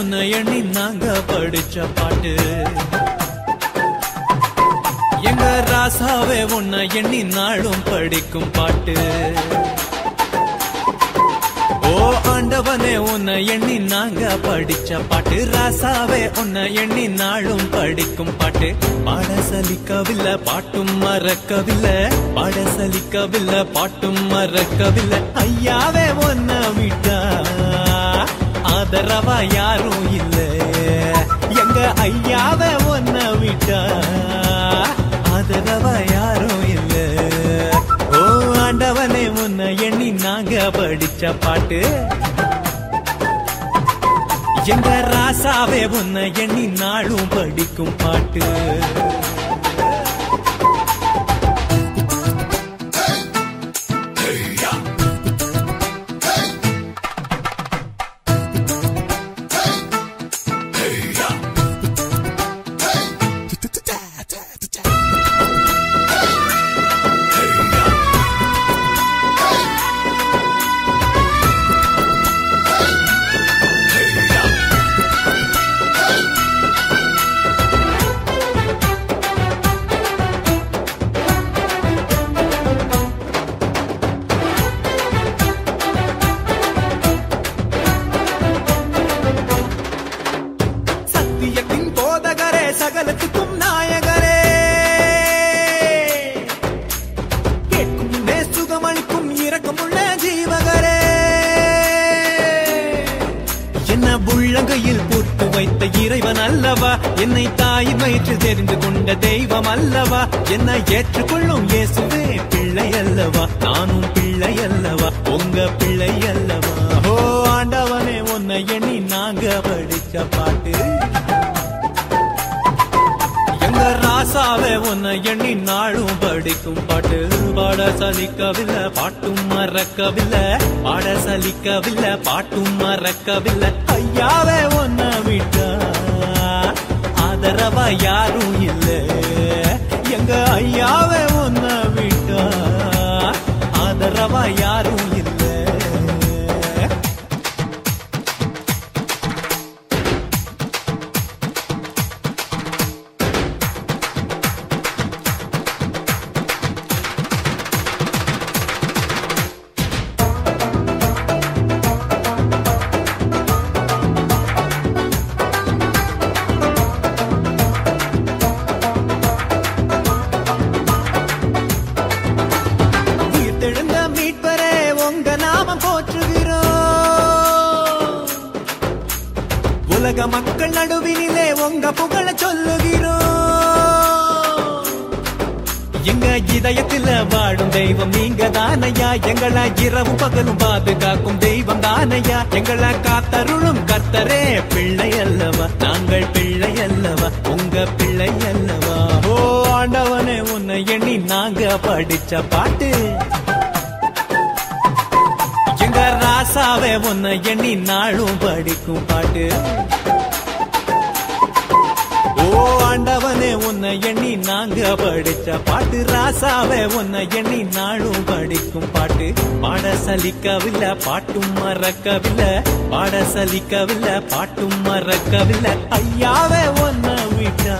உன்னை எண்ணி நாங்க படிச்ச பாட்டு எங்க ராசாவே உன்னை எண்ணி நாளும் படிக்கும் பாட்டு ஓ ஆண்டவனே உன்னை எண்ணி நாங்க படிச்ச பாட்டு ராசாவே உன்னை எண்ணி நாளும் படிக்கும் பாட்டு பாட சலிக்கவில்லை பாட்டும் மறக்கவில்லை பாட சலிக்கவில்லை பாட்டும் மறக்கவில்லை ஐயாவே உன்னை விட்டா ஆதரவா யாரும் இல்ல எங்க ஐயாவே உன்னை விட்டா ஆதரவா யாரும் இல்ல ஓ ஆண்டவனே உன்னை எண்ணி நாங்க படிச்ச பாட்டு எங்க ராசாவே உன்னை எண்ணி நாளும் படிக்கும் பாட்டு சத்தியத்தின் போதகரே சகலத்துக்கும் நாயகரே கேட்கும் முன்னே சுகமளிக்கும் இரக்கமுள்ள ஜீவகரே என்ன உள்ளங்கையில் போட்டு வைத்த இறைவன் அல்லவா என்னை தாயின் வயிற்றில் தெரிந்து கொண்ட தெய்வம் அல்லவா என்னை ஏற்றுக்கொள்ளும் இயேசுவே பிள்ளை அல்லவா நானும் பிள்ளை அல்லவா உங்க பிள்ளை அல்லவா ஓ ஆண்டவனே உன்னை எண்ணி நாங்க படிச்ச பாட்டு எங்க ராசாவே உன்னை எண்ணி நாளும் படிக்கும் பாட்டு பாட சலிக்கவில்லை பாட்டும் மறக்கவில்லை பாட சலிக்கவில்லை பாட்டும் மறக்கவில்லை ஐயாவே உன்னை விட்டா ஆதரவா யாரும் இல்ல எங்க ஐயாவே உன்னை விட்டா ஆதரவா யாரும் இல்ல உயிர்த்தெழுந்த மீட்பரே உங்க நாமம் போற்றுகிறோம் உலக மக்கள் நடுவினிலே உங்க புகழ சொல்லுகிறோம் எங்க இதயத்துல வாழும் தெய்வம் நீங்க தானையா எங்களை இரவு பகலும் பாதுகாக்கும் தெய்வம் தானையா எங்களை காத்தருளும் கர்த்தரே பிள்ளை அல்லவா நாங்கள் பிள்ளை அல்லவா உங்க பிள்ளை அல்லவா ஓ ஆண்டவனே உன்னை எண்ணி நாங்க படிச்ச பாட்டு எங்க ராசாவே உன்னை எண்ணி நாளும் படிக்கும் பாட்டு ஓ ஆண்டவனே உன்னை எண்ணி நாங்க படிச்ச பாட்டு ராசாவே உன்னை எண்ணி நாளும் படிக்கும் பாட்டு பாட சலிக்கவில்லை பாட்டும் மறக்கவில்லை பாட சலிக்கவில்லை பாட்டும் மறக்கவில்லை ஐயாவே உன்னை விட்டா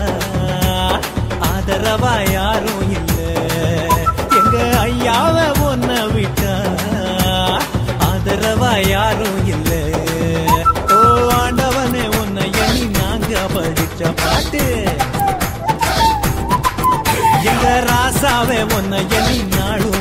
ஆதரவா யாரும் இல்ல எங்க ஐயாவே உன்னை விட்டா ஆதரவா யாரும் இல்ல ஓ ஆண்டவனே உன்னை எண்ணி நாங்க படிச்ச பாட்டு எங்க ராசாவே உன்னை எண்ணி நாளும்